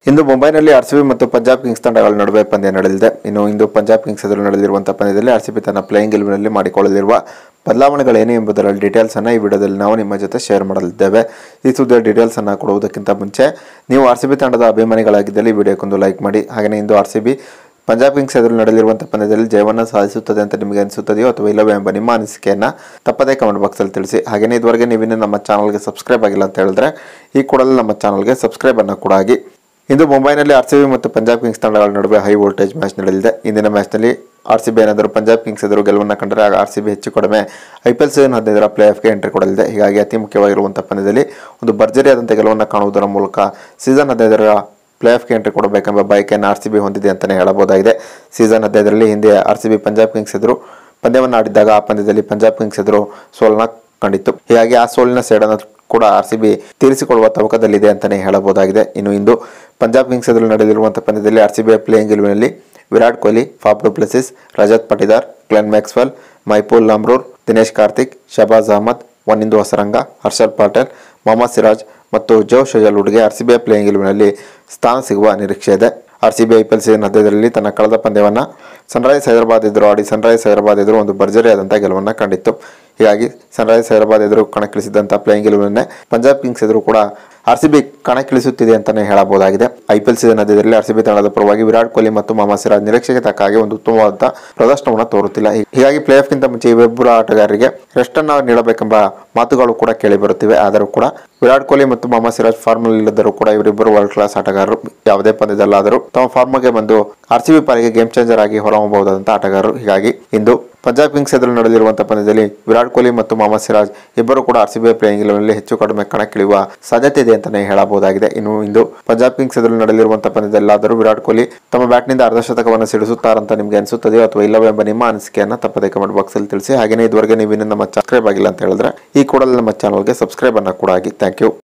ಇಂದು ಮುಂಬೈನಲ್ಲಿ ಆರ್ಸಿಬಿ ಮತ್ತು ಪಂಜಾಬ್ ಕಿಂಗ್ಸ್ ತಂಡಗಳ ನಡುವೆ ಪಂದ್ಯ ನಡೆದಿದೆ ಇನ್ನು ಇಂದು ಪಂಜಾಬ್ ಕಿಂಗ್ಸ್ ಎದುರು ನಡೆದಿರುವಂತಹ ಪಂದ್ಯದಲ್ಲಿ ಆರ್ಸಿಬಿ ತನ್ನ ಪ್ಲೇಯಿಂಗ್ ಗೆಲುವಿನಲ್ಲಿ ಮಾಡಿಕೊಳ್ಳಲಿರುವ ಬದಲಾವಣೆಗಳೇನು ಎಂಬುದರ ಡೀಟೇಲ್ಸ್ ಅನ್ನ ಈ ವಿಡಿಯೋದಲ್ಲಿ ನಾವು ನಿಮ್ಮ ಜೊತೆ ಶೇರ್ ಮಾಡಲಿದ್ದೇವೆ ಈ ಸುದ್ದಿಯ ಡೀಟೇಲ್ಸ್ ಅನ್ನ ಕೊಡುವುದಕ್ಕಿಂತ ಮುಂಚೆ ನೀವು ಆರ್ಸಿಬಿ ತಂಡದ ಅಭಿಮಾನಿಗಳಾಗಿದ್ದಲ್ಲಿ ಈ ವಿಡಿಯೋಕ್ಕೊಂದು ಲೈಕ್ ಮಾಡಿ ಹಾಗೆಯೇ ಇಂದು ಆರ್ಸಿಬಿ ಪಂಜಾಬ್ ಕಿಂಗ್ಸ್ ಎದುರು ನಡೆಯಲಿರುವಂತಹ ಪಂದ್ಯದಲ್ಲಿ ಜಯವನ್ನು ಸಾಧಿಸುತ್ತದೆ ಅಂತ ನಿಮಗೆ ಅನಿಸುತ್ತದೆಯೋ ಅಥವಾ ಇಲ್ಲವೇ ಎಂಬ ನಿಮ್ಮ ಅನಿಸಿಕೆಯನ್ನು ತಪ್ಪದೇ ಕಮೆಂಟ್ ಬಾಕ್ಸಲ್ಲಿ ತಿಳಿಸಿ ಹಾಗೆಯೇ ಇದುವರೆಗೆ ನೀವಿನ್ನೂ ನಮ್ಮ ಚಾನಲ್ಗೆ ಸಬ್ಸ್ಕ್ರೈಬ್ ಆಗಿಲ್ಲ ಅಂತ ಹೇಳಿದ್ರೆ ಈ ಕೂಡಲೇ ನಮ್ಮ ಚಾನಲ್ಗೆ ಸಬ್ಸ್ಕ್ರೈಬ್ ಅನ್ನು ಕೂಡ ಆಗಿ ಇಂದು ಮುಂಬೈನಲ್ಲಿ ಆರ್ಸಿಬಿ ಮತ್ತು ಪಂಜಾಬ್ ಕಿಂಗ್ಸ್ ತಂಡಗಳ ನಡುವೆ ಹೈ ವೋಲ್ಟೇಜ್ ಮ್ಯಾಚ್ ನಡೆಯಲಿದೆ ಇಂದಿನ ಮ್ಯಾಚ್ನಲ್ಲಿ ಆರ್ಸಿಬಿ ಏನಾದರೂ ಪಂಜಾಬ್ ಕಿಂಗ್ಸ್ ಎದುರು ಗೆಲುವನ್ನು ಕಂಡರೆ ಆಗ ಆರ್ಸಿಬಿ ಹೆಚ್ಚು ಕಡಿಮೆ ಐ ಪಿ ಎಲ್ ಸೀಸನ್ ಹದಿನೈದರ ಪ್ಲೇ ಆಫ್ಗೆ ಎಂಟ್ರಿ ಕೊಡಲಿದೆ ಹೀಗಾಗಿ ಅತಿ ಮುಖ್ಯವಾಗಿರುವಂಥ ಪಂದ್ಯದಲ್ಲಿ ಒಂದು ಭರ್ಜರಿಯಾದಂಥ ಗೆಲುವನ್ನು ಕಾಣುವುದರ ಮೂಲಕ ಸೀಸನ್ ಹದಿನೈದರ ಪ್ಲೇ ಆಫ್ಗೆ ಎಂಟ್ರಿ ಕೊಡಬೇಕೆಂಬ ಬಯಕೆಯನ್ನು ಆರ್ ಸಿ ಬಿ ಹೊಂದಿದೆ ಅಂತಲೇ ಹೇಳಬಹುದಾಗಿದೆ ಸೀಸನ್ ಹದಿನೈದರಲ್ಲಿ ಹಿಂದೆ R C B Punjab kings ಎದುರು ಪಂದ್ಯವನ್ನು ಆಡಿದ್ದಾಗ ಆ ಪಂದ್ಯದಲ್ಲಿ ಪಂಜಾಬ್ ಕಿಂಗ್ಸ್ ಎದುರು ಸೋಲನ್ನ ಕಂಡಿತ್ತು ಹೀಗಾಗಿ ಆ ಸೋಲಿನ ಸೇಡನ್ನು ಕೂಡ ಆರ್ ಸಿ ಬಿ ತೀರಿಸಿಕೊಳ್ಳುವ ತವಕದಲ್ಲಿದೆ ಅಂತಲೇ ಹೇಳಬಹುದಾಗಿದೆ ಇನ್ನು ಇಂದು ಪಂಜಾಬ್ ಕಿಂಗ್ಸ್ ಎದುರು ನಡೆದಿರುವಂಥ ಪಂದ್ಯದಲ್ಲಿ ಆರ್ ಸಿ ಬಿಯ ಪ್ಲೇಯಿಂಗ್ ಗೆಲುವಿನಲ್ಲಿ Virat Kohli Faf du Plessis Rajat Patidar Glenn Maxwell Mahipal Lomror Dinesh Karthik Shahbaz Ahmed Wanindu Hasaranga Harshal Patel Mohammed Siraj ಮತ್ತು ಜೋ ಶಜಲ್ವುಡ್ಗೆ ಆರ್ ಸಿ ಬಿಯ ಪ್ಲೇಯಿಂಗ್ ಗೆಲುವಿನಲ್ಲಿ ಸ್ಥಾನ ಸಿಗುವ ನಿರೀಕ್ಷೆ ಇದೆ R C B I P L season ಹದಿನೈದರಲ್ಲಿ ತನ್ನ ಕಳೆದ ಪಂದ್ಯವನ್ನು ಸನ್ರೈಸ್ ಹೈದರಾಬಾದ್ ಎದುರು ಆಡಿ ಸನ್ರೈಸ್ ಹೈದರಾಬಾದ್ ಎದುರು ಒಂದು ಭರ್ಜರಿಯಾದಂಥ ಗೆಲುವನ್ನು ಕಂಡಿತ್ತು ಹೀಗಾಗಿ ಸನ್ರೈಸ್ ಹೈದರಾಬಾದ್ ಎದುರು ಕಣಕ್ಕಿಳಿಸಿದಂಥ ಪ್ಲೇಯಿಂಗ್ ಗೆಲುವನ್ನೇ ಪಂಜಾಬ್ ಕಿಂಗ್ಸ್ ಎದುರು ಕೂಡ ಆರ್ ಸಿ ಬಿ ಕಣಕ್ಕಿಳಿಸುತ್ತಿದೆ ಅಂತಲೇ ಹೇಳಬಹುದಾಗಿದೆ ಐ ಪಿ ಎಲ್ ಸೀಸನ್ ಹದಿನೈದರಲ್ಲಿ ಆರ್ ಸಿ ಬಿ ತಂಡದ ಪರವಾಗಿ ವಿರಾಟ್ ಕೊಹ್ಲಿ ಮತ್ತು ಮೊಹಮ್ಮದ್ ಸಿರಾಜ್ ನಿರೀಕ್ಷೆಗೆ ತಕ್ಕ ಹಾಗೆ ಒಂದು ಉತ್ತಮವಾದ ಪ್ರದರ್ಶನವನ್ನು ತೋರುತ್ತಿಲ್ಲ ಹೀಗಾಗಿ ಪ್ಲೇ ಆಫ್ಗಿಂತ ಮುಂಚೆ ಇವೆಬ್ಬರು ಆಟಗಾರರಿಗೆ ರೆಸ್ಟ್ ಅನ್ನು ನೀಡಬೇಕೆಂಬ ಮಾತುಗಳು ಕೂಡ ಕೇಳಿ ಬರುತ್ತಿವೆ ಆದರೂ ಕೂಡ ವಿರಾಟ್ ಕೊಹ್ಲಿ ಮತ್ತು ಮೊಹಮ್ಮದ್ ಸಿರಾಜ್ ಫಾರ್ಮಲ್ ಇಲ್ಲದರೂ ಕೂಡ ಇವರಿಬ್ಬರು ವರ್ಲ್ಡ್ ಕ್ಲಾಸ್ ಆಟಗಾರರು ಯಾವುದೇ ಪಂದ್ಯದಲ್ಲಾದರೂ ತಮ್ಮ ಫಾರ್ಮ್ಗೆ ಬಂದು ಆರ್ ಸಿ ಬಿ ಪಾಲಿಗೆ ಗೇಮ್ ಚೇಂಜರ್ ಆಗಿ ಹೊರಹೊಮ್ಮಬಹುದಾದಂಥ ಆಟಗಾರರು ಹೀಗಾಗಿ ಇಂದು ಪಂಜಾಬ್ ಕಿಂಗ್ಸ್ ಎದುರು ನಡೆದಿರುವಂತಹ ಪಂದ್ಯದಲ್ಲಿ ವಿರಾಟ್ ಕೊಹ್ಲಿ ಮತ್ತು ಮೊಹಮ್ಮದ್ ಸಿರಾಜ್ ಇಬ್ಬರು ಕೂಡ ಆರ್ ಸಿ ಬಿ ಪ್ಲೇಯಿಂಗ್ ಗೆಲುವಿನಲ್ಲಿ ಹೆಚ್ಚು ಕಡಿಮೆ ಕಣಕ್ಕಿಳಿಯುವ ಸಾಧ್ಯತೆ ಇದೆ ಅಂತಾನೆ ಹೇಳಬಹುದಾಗಿದೆ ಇನ್ನು ಇಂದು ಪಂಜಾಬ್ ಕಿಂಗ್ಸ್ ಎದುರು ನಡೆದಿರುವಂತಹ ಪಂದ್ಯದಲ್ಲಾದರೂ ವಿರಾಟ್ ಕೊಹ್ಲಿ ತಮ್ಮ ಬ್ಯಾಟ್ನಿಂದ ಅರ್ಧ ಶತಕವನ್ನು ಸಿಡಿಸುತ್ತಾರಂತ ನಿಮಗೆ ಅನಿಸುತ್ತದೆಯೋ ಅಥವಾ ಇಲ್ಲವೋ ಎಂಬ ನಿಮ್ಮ ಅನಿಸಿಕೆಯನ್ನು ತಪ್ಪದೇ ಕಮೆಂಟ್ ಬಾಕ್ಸಲ್ಲಿ ತಿಳಿಸಿ ಹಾಗೆಯೇ ಇದುವರೆಗೆ ನೀವು ಇನ್ನೂ ನಮ್ಮ ಸಬ್ಸ್ಕ್ರೈಬ್ ಆಗಿಲ್ಲ ಅಂತ ಹೇಳಿದ್ರೆ ಈ ಕೂಡಲೇ ನಮ್ಮ ಚಾನಲ್ಗೆ ಸಬ್ಸ್ಕ್ರೈಬ್ ಅನ್ನು ಕೂಡ ಆಗಿ ಥ್ಯಾಂಕ್ ಯು